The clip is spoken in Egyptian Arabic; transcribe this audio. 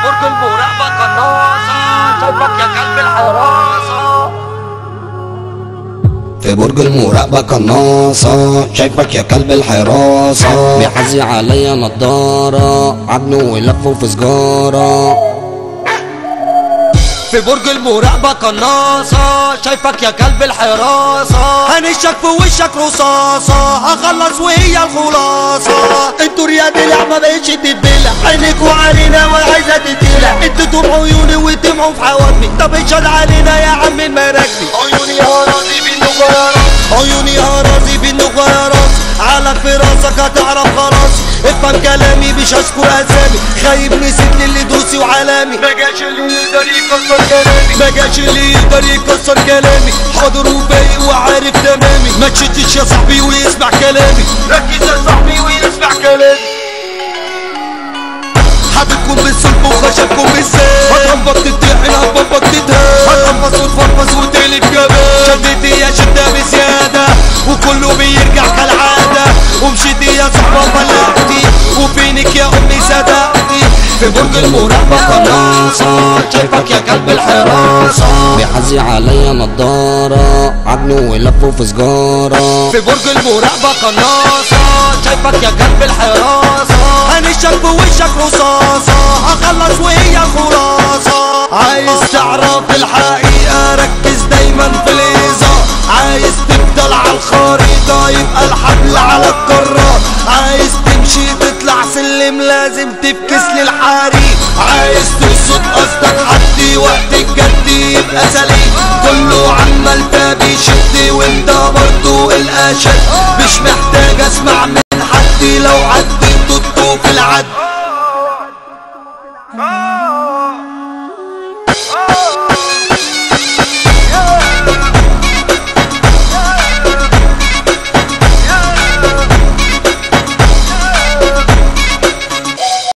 برج المراقبة قناصة شايفك يا كلب الحراسة في برج المراقبة قناصة شايفك يا كلب الحراسة بيحزي عليا نضارة عجنه ولفه في سجارة في برج المراقبة قناصة شايفك يا كلب الحراسة هنشك في وشك رصاصة هخلص وهي الخلاصة انتوا رياض لعبة بقتش تتبلع عينيكوا علينا وعايزة تتقلع انتوا طول عيوني وتمعوا في حواجبي طب اشهد علينا يا عم المراكبي عيوني هرازي بالنجوى يا راس عيوني هرازي بالنجوى يا راس عقلك في راسك هتعرف خلاص افهم كلامي مش هذكر اسامي خايب نسيت لي اللي دوسي وعلامي ما جاش اللي يقدر يكسر كلامي ما جاش اللي يقدر يكسر كلامي حاضر وبايق وعارف تمامي ما تشتش يا صاحبي ويسمع كلامي ركز يا صاحبي ويسمع كلامي حبيبكم بالصلب وخشبكم بالزيت هتنبط تتحن هتنبط تتهان هتنفس وتفرفس وتقلب جبال شدتي يا شدة بزيادة وكله بيرجع كالعادة ومشيتي يا صحبة فلقتي وفينك يا أمي صدقتي في برج المراقبة قناصة شايفك يا كلب الحراسة بيحزي عليا نضارة عجنه ولفه في سجارة في برج المراقبة قناصة شايفك يا كلب الحراسة هنشك في وشك رصاصة هخلص وهي خلاصة عايز تعرف الحقيقة ركز دايما في الإيذاء عايز تفضل على الخريطة يبقى الحبل على الكرات عايز تمشي تطلع سلم لازم تفكس للحريق عايز تقصد قصدك حد وقت الجد يبقى سليم كله عمال بيشد وانت برضو الاشد مش محتاج اسمع من حد لو عدي